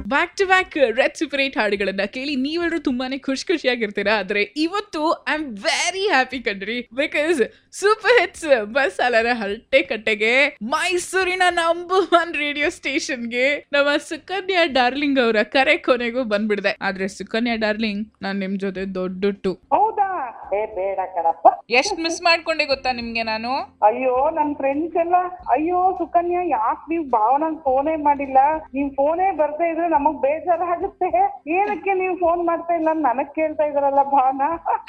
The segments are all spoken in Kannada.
back to back red super eight ಹಾಡುಗಳನ್ನ ಕೇಳಿ ನೀವೆಲ್ಲರೂ ತುಂಬಾನೇ ಖುಷಿ ಖುಷಿಯಾಗಿರ್ತೀರಾ ಆದ್ರೆ ಇವತ್ತು ಐ ಆಮ್ ವೆರಿ ಹ್ಯಾಪಿ ಕಣ್ರಿ ಬಿಕಾಸ್ ಸೂಪರ್ ಹಿಟ್ಸ್ ಬಸ್ ಅಲ್ಲರ ಹರಟೆ ಕಟ್ಟೆಗೆ ಮೈಸೂರಿನ ನಂಬರ್ ಒನ್ ರೇಡಿಯೋ ಸ್ಟೇಷನ್ಗೆ ನಮ್ಮ ಸುಕನ್ಯಾ ಡಾರ್ಲಿಂಗ್ ಅವರ ಕರೆ ಕೊನೆಗೂ ಬಂದ್ಬಿಡ್ದೆ ಆದ್ರೆ ಸುಕನ್ಯಾ ಡಾರ್ಲಿಂಗ್ ನಾನ್ ನಿಮ್ ಜೊತೆ ದೊಡ್ಡಟ್ಟು ಹೌದಾ ಏ ಬೇಡ ಕಣಪ್ಪ ಎಷ್ಟ್ ಮಿಸ್ ಮಾಡ್ಕೊಂಡೆ ಗೊತ್ತಾ ನಿಮ್ಗೆ ನಾನು ಅಯ್ಯೋ ನನ್ ಫ್ರೆಂಡ್ಸ್ ಎಲ್ಲ ಅಯ್ಯೋ ಸುಕನ್ಯಾ ಯಾಕ್ ನೀವ್ ಭಾವನಂಗ್ ಫೋನೇ ಮಾಡಿಲ್ಲ ನೀವ್ ಫೋನೇ ಬರ್ತಾ ಇದ್ರೆ ನಮಗ್ ಬೇಜಾರಾಗುತ್ತೆ ಏನಕ್ಕೆ ನೀವ್ ಫೋನ್ ಮಾಡ್ತಾ ಇಲ್ಲ ಅಂತ ನನಗ್ ಕೇಳ್ತಾ ಇದಾರಲ್ಲ ಭಾವನಾ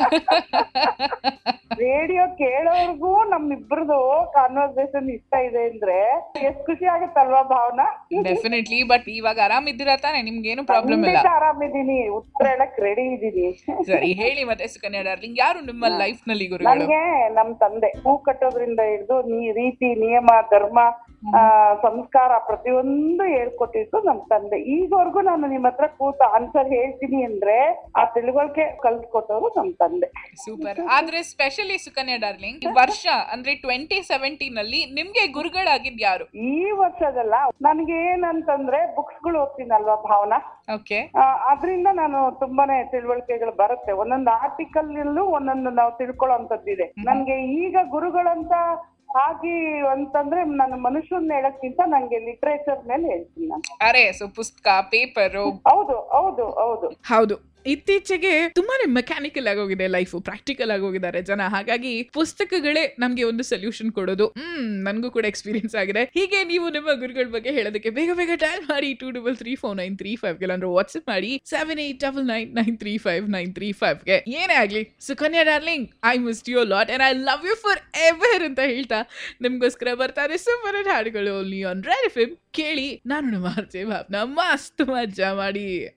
ರೇಡಿಯೋ ಕೇಳೋರ್ಗೂ ನಮ್ಮಿಬ್ರದು ಕಾನ್ವರ್ಸೇಷನ್ ಇಷ್ಟ ಇದೆ ಅಂದ್ರೆ ಎಷ್ಟ್ ಖುಷಿ ಆಗತ್ತಲ್ವಾ ಭಾವನಾ ಡೆಫಿನೆಟ್ಲಿ ಬಟ್ ಇವಾಗ ಆರಾಮ್ ಇದ್ದೀರಾ ತಾನೆ ನಿಮ್ಗೇನು ಪ್ರಾಬ್ಲಮ್ ಇಲ್ಲ ಖಂಡಿತ ಆರಾಮಿದೀನಿ ಉತ್ತರ ಹೇಳಕ್ ರೆಡಿ ಇದೀನಿ ಸರಿ ಹೇಳಿ ಮತ್ತೆ ಸುಕನ್ಯಾ ಡಾರ್ಲಿಂಗ್ ಯಾರು ನಿಮ್ಮ ಲೈಫ್ ನಲ್ಲಿ ಗುರುಗಳು ನನ್ಗೆ ನಮ್ ತಂದೆ ಹೂ ಕಟ್ಟೋದ್ರಿಂದ ಹಿಡಿದು ನೀ ರೀತಿ ನಿಯಮ ಧರ್ಮ ಆ, ಸಂಸ್ಕಾರ ಪ್ರತಿಯೊಂದು ಹೇಳ್ಕೊಟ್ಟಿದ್ದು ನಮ್ ತಂದೆ ಈಗವರೆಗೂ ನಾನು ನಿಮ್ ಹತ್ರ ಕೂತು ಆನ್ಸರ್ ಹೇಳ್ತೀನಿ ಅಂದ್ರೆ ಆ ತಿಳುವಳಿಕೆ ಕಲ್ತ್ಕೊಟ್ಟವ್ರು ನಮ್ ತಂದೆ ಸೂಪರ್ ಆದ್ರೆ ಸ್ಪೆಷಲಿ ಸುಕನ್ಯಾ ಡಾರ್ಲಿಂಗ್ ಈ ವರ್ಷ ಅಂದ್ರೆ ಟ್ವೆಂಟಿ ಸೆವೆಂಟೀನ್ ಅಲ್ಲಿ ನಿಮ್ಗೆ ಗುರುಗಳಾಗಿದ್ ಯಾರು ಈ ವರ್ಷದಲ್ಲ ನನಗೆ ಏನಂತಂದ್ರೆ ಬುಕ್ಸ್ ಗಳು ಓದ್ತೀನಲ್ವಾ ಭಾವನಾ ಓಕೆ ಆ, ಅದ್ರಿಂದ ನಾನು ತುಂಬಾನೇ ತಿಳುವಳಿಕೆಗಳು ಬರುತ್ತೆ ಒಂದೊಂದು ಆರ್ಟಿಕಲ್ ನಲ್ಲೂ ಒಂದೊಂದು ನಾವು ತಿಳ್ಕೊಳ್ಳೋ ಇದೆ ನನ್ಗೆ ಈಗ ಗುರುಗಳಂತ ಆಗಿ ಅಂತಂದ್ರೆ ನಾನು ಮನುಷ್ಯರನ್ನ ಹೇಳಕ್ಕಿಂತ ನಂಗೆ ಲಿಟ್ರೇಚರ್ ಮೇಲೆ ಹೇಳ್ತೀನಿ ನಾನು ಅರೆ ಸೊ ಪುಸ್ತಕ ಪೇಪರ್ ಹೌದು ಹೌದು ಹೌದು ಹೌದು ಇತ್ತೀಚೆಗೆ ತುಂಬಾನೇ ಮೆಕ್ಯಾನಿಕಲ್ ಆಗೋಗಿದೆ ಲೈಫ್ ಪ್ರಾಕ್ಟಿಕಲ್ ಆಗೋಗಿದ್ದಾರೆ ಜನ ಹಾಗಾಗಿ ಪುಸ್ತಕಗಳೇ ನಮ್ಗೆ ಒಂದು ಸೊಲ್ಯೂಷನ್ ಕೊಡೋದು ಹ್ಮ್ ನನ್ಗೂ ಕೂಡ ಎಕ್ಸ್ಪೀರಿಯನ್ಸ್ ಆಗಿದೆ ಹೀಗೆ ನೀವು ನಿಮ್ಮ ಗುರುಗಳ ಬಗ್ಗೆ ಹೇಳೋದಕ್ಕೆ ಬೇಗ ಬೇಗ ಡಯಲ್ ಮಾಡಿ two double three four nine three five ಅಂದ್ರೆ ವಾಟ್ಸ್ಆಪ್ ಮಾಡಿ seven eight double nine nine three five nine three ಫೈವ್ಗೆ ಏನೇ ಆಗ್ಲಿ Sukanya darling I miss you lot and I love you forever ಅಂತ ಹೇಳ್ತಾ ನಿಮ್ಗೋಸ್ಕರ ಬರ್ತಾರೆ ಸೂಪರ್ ಹಾಡುಗಳು ಓನ್ಲಿ ಆನ್ ರೆಡ್ ಫಿಲ್ಮ್ ಕೇಳಿ ನಾನು ನಮ್ಮ ಆರ್ಜೆ ಭಾವನ ಮಸ್ತ್ ಮಜಾ ಮಾಡಿ